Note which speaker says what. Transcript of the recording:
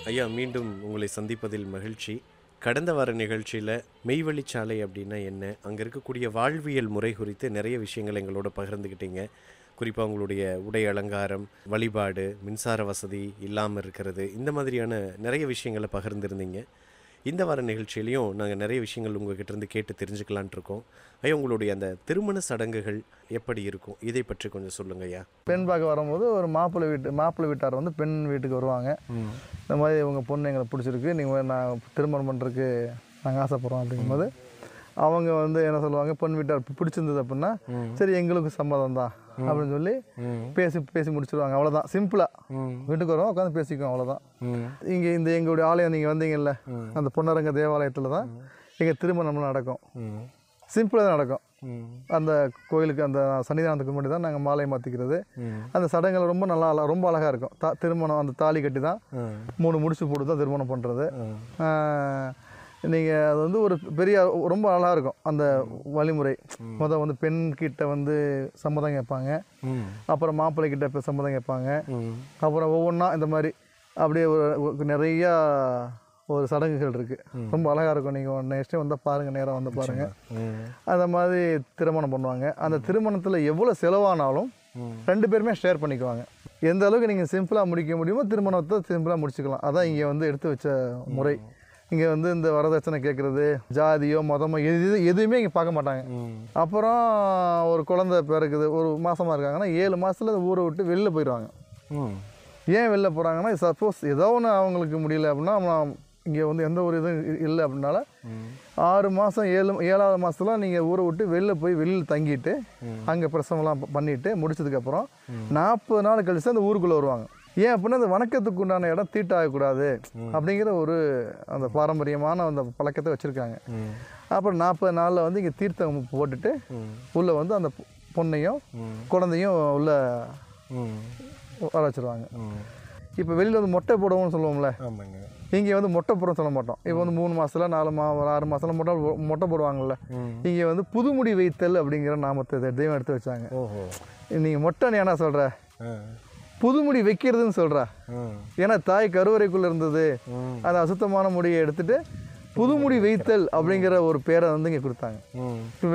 Speaker 1: ஐயா மீண்டும் உங்களை சந்திப்பதில் மகிழ்ச்சி கடந்த வார நிகழ்ச்சியில் மெய்வழிச்சாலை அப்படின்னா என்ன அங்கே இருக்கக்கூடிய வாழ்வியல் முறை குறித்து நிறைய விஷயங்கள் எங்களோட பகிர்ந்துக்கிட்டீங்க குறிப்பாக உங்களுடைய உடை அலங்காரம் வழிபாடு மின்சார வசதி இல்லாமல் இருக்கிறது இந்த மாதிரியான நிறைய விஷயங்களை பகிர்ந்திருந்தீங்க இந்த வார நிகழ்ச்சியிலையும் நாங்கள் நிறைய விஷயங்கள் உங்ககிட்ட இருந்து கேட்டு தெரிஞ்சுக்கலான்ட்டு இருக்கோம் ஐயா உங்களுடைய அந்த திருமண சடங்குகள் எப்படி இருக்கும் இதை பற்றி கொஞ்சம் சொல்லுங்க ஐயா
Speaker 2: பெண் பார்க்க வரும்போது ஒரு மாப்பிள்ளை வீட்டு மாப்பிள்ளை வீட்டார் வந்து பெண் வீட்டுக்கு வருவாங்க இந்த மாதிரி இவங்க பொண்ணு எங்களை பிடிச்சிருக்கு நீங்கள் நான் திருமணம் பண்ணுறதுக்கு நாங்கள் ஆசைப்படுறோம் அப்படிங்கும்போது அவங்க வந்து என்ன சொல்லுவாங்க பொண்ணு வீட்டார் பி- பிடிச்சிருந்தது அப்படின்னா சரி எங்களுக்கு சம்மதம் தான் அப்படின்னு சொல்லி பேசி பேசி முடிச்சிருவாங்க அவ்வளோதான் சிம்பிளாக வீட்டுக்கு வருவோம் உட்காந்து பேசிக்குவோம் அவ்வளோதான் இங்கே இந்த எங்களுடைய ஆலயம் நீங்கள் வந்தீங்கல்ல அந்த பொன்னரங்க தேவாலயத்தில் தான் எங்கள் திருமணம்லாம் நடக்கும் சிம்பிளாக தான் நடக்கும் அந்த கோயிலுக்கு அந்த சன்னிதானத்துக்கு முன்னாடி தான் நாங்கள் மாலை மாற்றிக்கிறது அந்த சடங்குகள் ரொம்ப நல்லா அழ- ரொம்ப அழகாக இருக்கும் தா திருமணம் அந்த தாலி கட்டி தான் மூணு முடிச்சு போட்டு தான் திருமணம் பண்ணுறது நீங்கள் அது வந்து ஒரு பெரிய ரொம்ப அழகாக இருக்கும் அந்த வழிமுறை முத வந்து பெண் கிட்ட வந்து சம்மதம் கேட்பாங்க அப்புறம் மாப்பிள்ளை கிட்ட இப்போ சம்மதம் கேட்பாங்க அப்புறம் ஒவ்வொன்றா இந்த மாதிரி அப்படியே ஒரு ஒரு நிறையா ஒரு சடங்குகள் இருக்குது ரொம்ப அழகாக இருக்கும் நீங்கள் நெக்ஸ்ட் டைம் வந்தால் பாருங்கள் நேரம் வந்து பாருங்கள் அந்த மாதிரி திருமணம் பண்ணுவாங்க அந்த திருமணத்தில் எவ்வளோ செலவானாலும் ரெண்டு பேருமே ஷேர் பண்ணிக்குவாங்க எந்த அளவுக்கு நீங்கள் சிம்பிளாக முடிக்க முடியுமோ திருமணத்தை சிம்பிளாக முடிச்சுக்கலாம் அதான் இங்கே வந்து எடுத்து வச்ச முறை இங்கே வந்து இந்த வரதட்சணை கேட்குறது ஜாதியோ மதமோ எது எதுவுமே இங்கே பார்க்க மாட்டாங்க அப்புறம் ஒரு குழந்தை பிறக்குது ஒரு மாசமா இருக்காங்கன்னா ஏழு மாசத்துல ஊரை விட்டு வெளில போயிடுவாங்க ஏன் வெளில போகிறாங்கன்னா சப்போஸ் ஏதோ ஒன்று அவங்களுக்கு முடியல அப்படின்னா இங்கே வந்து எந்த ஒரு இதுவும் இ- இல்லை அப்படின்னால ஆறு மாதம் ஏழு ஏழாவது மாதத்துல நீங்கள் ஊரை விட்டு வெளில போய் வெளியில் தங்கிட்டு அங்கே பிரசவம்லாம் ப- பண்ணிட்டு முடிச்சதுக்கப்புறம் நாற்பது நாள் கழிச்சு அந்த ஊருக்குள்ளே வருவாங்க ஏன் அப்படின்னா அந்த வணக்கத்துக்கு உண்டான இடம் தீட்டாகக்கூடாது அப்படிங்கிற ஒரு அந்த பாரம்பரியமான அந்த பழக்கத்தை வச்சுருக்காங்க அப்புறம் நாற்பது நாளில் வந்து இங்கே தீர்த்தம் போட்டுட்டு உள்ளே வந்து அந்த பொ- பொண்ணையும் குழந்தையும் உள்ள வர வச்சிருவாங்க இப்போ வெளியில் வந்து மொட்டை போடவும்னு சொல்லுவோம்ல
Speaker 1: ஆமாங்க
Speaker 2: இங்கே வந்து மொட்டை போடுறோம் சொல்ல மாட்டோம் இப்போ வந்து மூணு மாசத்துல நாலு மா ஒரு ஆறு மாசத்துல மொட்டை போ- மொட்டை போடுவாங்கல்ல இங்கே வந்து புதுமுடி வைத்தல் அப்படிங்கிற நாமத்தை தெ- தெய்வம் எடுத்து வச்சாங்க
Speaker 1: ஓஹோ
Speaker 2: நீங்கள் மொட்டை நீ என்ன சொல்கிற புதுமுடி வைக்கிறதுன்னு சொல்கிற ஏன்னா தாய் கருவறைக்குள்ளே இருந்தது அந்த அசுத்தமான முடியை எடுத்துட்டு புதுமுடி வைத்தல் அப்படிங்கிற ஒரு பேரை வந்து இங்கே கொடுத்தாங்க